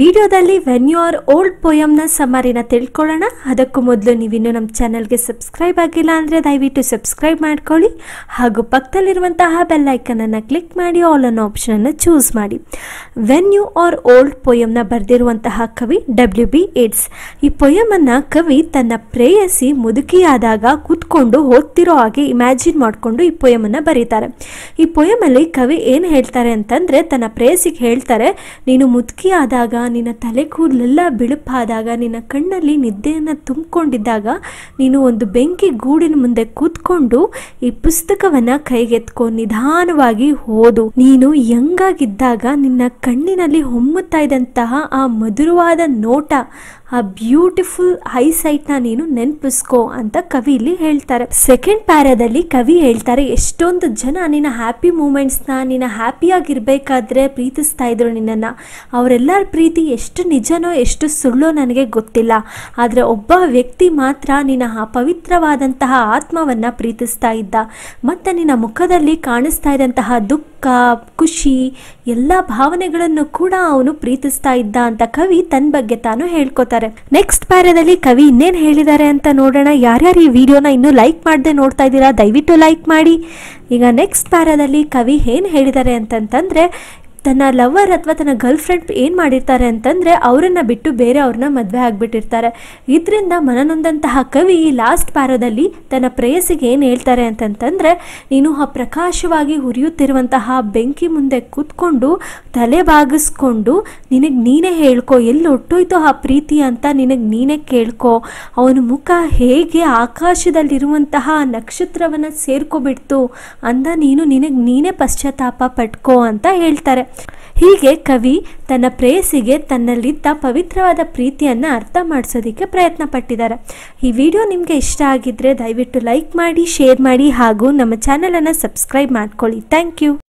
ವಿಡಿಯೋದಲ್ಲಿ when you are old ಪೋಯಮ್ನ ಸಮಾರಿನ ತಿಳ್ಕೊಳ್ಳೋಣ ಅದಕ್ಕೂ ಮೊದಲು ನೀವಿನ್ನೂ ನಮ್ಮ ಚಾನಲ್ಗೆ ಸಬ್ಸ್ಕ್ರೈಬ್ ಆಗಿಲ್ಲ ಅಂದರೆ ದಯವಿಟ್ಟು ಸಬ್ಸ್ಕ್ರೈಬ್ ಮಾಡ್ಕೊಳ್ಳಿ ಹಾಗೂ ಪಕ್ಕದಲ್ಲಿರುವಂತಹ ಬೆಲ್ ಐಕನನ್ನು ಕ್ಲಿಕ್ ಮಾಡಿ ಆಲ್ ಅನ್ನೋ ಆಪ್ಷನನ್ನು ಚೂಸ್ ಮಾಡಿ ವೆನ್ ಯು ಆರ್ ಓಲ್ಡ್ ಪೊಯಮ್ನ ಬರೆದಿರುವಂತಹ ಕವಿ ಡಬ್ಲ್ಯೂ ಬಿ ಏಡ್ಸ್ ಈ ಪೊಯಮನ್ನು ಕವಿ ತನ್ನ ಪ್ರೇಯಸಿ ಮುದುಕಿಯಾದಾಗ ಕೂತ್ಕೊಂಡು ಓದ್ತಿರೋ ಹಾಗೆ ಇಮ್ಯಾಜಿನ್ ಮಾಡಿಕೊಂಡು ಈ ಪೊಯಮನ್ನು ಬರೀತಾರೆ ಈ ಪೊಯಮಲ್ಲಿ ಕವಿ ಏನು ಹೇಳ್ತಾರೆ ಅಂತಂದರೆ ತನ್ನ ಪ್ರೇಯಸಿಗೆ ಹೇಳ್ತಾರೆ ನೀನು ಮುದುಕಿ ಆದಾಗ ನಿನ್ನ ತಲೆ ಕೂದಲೆಲ್ಲ ಬಿಳುಪಾದಾಗ ನಿನ್ನ ಕಣ್ಣಲ್ಲಿ ನಿದ್ದೆಯನ್ನು ತುಂಬಿಕೊಂಡಿದ್ದಾಗ ನೀನು ಒಂದು ಬೆಂಕಿ ಗೂಡಿನ ಮುಂದೆ ಕೂತ್ಕೊಂಡು ಈ ಪುಸ್ತಕವನ್ನ ಕೈಗೆತ್ಕೊ ನಿಧಾನವಾಗಿ ಓದು ನೀನು ಯಂಗಾಗಿದ್ದಾಗ ನಿನ್ನ ಕಣ್ಣಿನಲ್ಲಿ ಹೊಮ್ಮುತ್ತಾ ಇದ್ದಂತಹ ಆ ಮಧುರವಾದ ನೋಟ ಆ ಬ್ಯೂಟಿಫುಲ್ ಐಸೈಟ್ನ ನೀನು ನೆನಪಿಸ್ಕೋ ಅಂತ ಕವಿ ಇಲ್ಲಿ ಹೇಳ್ತಾರೆ ಸೆಕೆಂಡ್ ಪ್ಯಾರದಲ್ಲಿ ಕವಿ ಹೇಳ್ತಾರೆ ಎಷ್ಟೊಂದು ಜನ ನಿನ್ನ ಹ್ಯಾಪಿ ಮೂಮೆಂಟ್ಸ್ನ ನಿನ್ನ ಹ್ಯಾಪಿಯಾಗಿರ್ಬೇಕಾದ್ರೆ ಪ್ರೀತಿಸ್ತಾ ಇದ್ರು ನಿನ್ನನ್ನು ಅವರೆಲ್ಲರ ಪ್ರೀತಿ ಎಷ್ಟು ನಿಜನೋ ಎಷ್ಟು ಸುಳ್ಳೋ ನನಗೆ ಗೊತ್ತಿಲ್ಲ ಆದರೆ ಒಬ್ಬ ವ್ಯಕ್ತಿ ಮಾತ್ರ ನಿನ್ನ ಆ ಪವಿತ್ರವಾದಂತಹ ಆತ್ಮವನ್ನು ಪ್ರೀತಿಸ್ತಾ ಇದ್ದ ಮತ್ತು ನಿನ್ನ ಮುಖದಲ್ಲಿ ಕಾಣಿಸ್ತಾ ಇದ್ದಂತಹ ದುಃಖ ಖುಷಿ ಎಲ್ಲ ಭಾವನೆಗಳನ್ನು ಕೂಡ ಅವನು ಪ್ರೀತಿಸ್ತಾ ಇದ್ದ ಅಂತ ಕವಿ ತನ್ನ ಬಗ್ಗೆ ತಾನು ಹೇಳ್ಕೊತಾರೆ ನೆಕ್ಸ್ಟ್ ಪ್ಯಾರದಲ್ಲಿ ಕವಿ ಇನ್ನೇನು ಹೇಳಿದ್ದಾರೆ ಅಂತ ನೋಡೋಣ ಯಾರ್ಯಾರು ಈ ವಿಡಿಯೋನ ಇನ್ನೂ ಲೈಕ್ ಮಾಡದೆ ನೋಡ್ತಾ ಇದ್ದೀರಾ ದಯವಿಟ್ಟು ಲೈಕ್ ಮಾಡಿ ಈಗ ನೆಕ್ಸ್ಟ್ ಪ್ಯಾರದಲ್ಲಿ ಕವಿ ಏನು ಹೇಳಿದ್ದಾರೆ ಅಂತಂತಂದರೆ ತನ್ನ ಲವರ್ ಅಥವಾ ತನ್ನ ಗರ್ಲ್ ಫ್ರೆಂಡ್ ಏನು ಮಾಡಿರ್ತಾರೆ ಅಂತಂದರೆ ಅವರನ್ನು ಬಿಟ್ಟು ಬೇರೆ ಅವ್ರನ್ನ ಮದುವೆ ಆಗಿಬಿಟ್ಟಿರ್ತಾರೆ ಇದರಿಂದ ಮನನೊಂದಂತಹ ಕವಿ ಈ ಲಾಸ್ಟ್ ಪ್ಯಾರದಲ್ಲಿ ತನ್ನ ಪ್ರೇಯಸಿಗೆ ಏನು ಹೇಳ್ತಾರೆ ಅಂತಂತಂದರೆ ನೀನು ಆ ಪ್ರಕಾಶವಾಗಿ ಹುರಿಯುತ್ತಿರುವಂತಹ ಬೆಂಕಿ ಮುಂದೆ ಕೂತ್ಕೊಂಡು ತಲೆ ಬಾಗಿಸ್ಕೊಂಡು ನಿನಗೆ ನೀನೇ ಹೇಳ್ಕೊ ಎಲ್ಲಿ ಹೊಟ್ಟೋಯ್ತೋ ಆ ಪ್ರೀತಿ ಅಂತ ನಿನಗೆ ನೀನೇ ಕೇಳ್ಕೊ ಅವನ ಮುಖ ಹೇಗೆ ಆಕಾಶದಲ್ಲಿರುವಂತಹ ನಕ್ಷತ್ರವನ್ನು ಸೇರ್ಕೊಬಿಡ್ತು ಅಂದ ನೀನು ನಿನಗೆ ನೀನೇ ಪಶ್ಚಾತ್ತಾಪ ಪಟ್ಕೋ ಅಂತ ಹೇಳ್ತಾರೆ ಹೀಗೆ ಕವಿ ತನ್ನ ಪ್ರೇಯಸಿಗೆ ತನ್ನಲ್ಲಿದ್ದ ಪವಿತ್ರವಾದ ಪ್ರೀತಿಯನ್ನು ಅರ್ಥ ಮಾಡಿಸೋದಕ್ಕೆ ಪ್ರಯತ್ನ ಪಟ್ಟಿದ್ದಾರೆ ಈ ವಿಡಿಯೋ ನಿಮಗೆ ಇಷ್ಟ ಆಗಿದ್ದರೆ ದಯವಿಟ್ಟು ಲೈಕ್ ಮಾಡಿ ಶೇರ್ ಮಾಡಿ ಹಾಗೂ ನಮ್ಮ ಚಾನಲನ್ನು ಸಬ್ಸ್ಕ್ರೈಬ್ ಮಾಡ್ಕೊಳ್ಳಿ ಥ್ಯಾಂಕ್ ಯು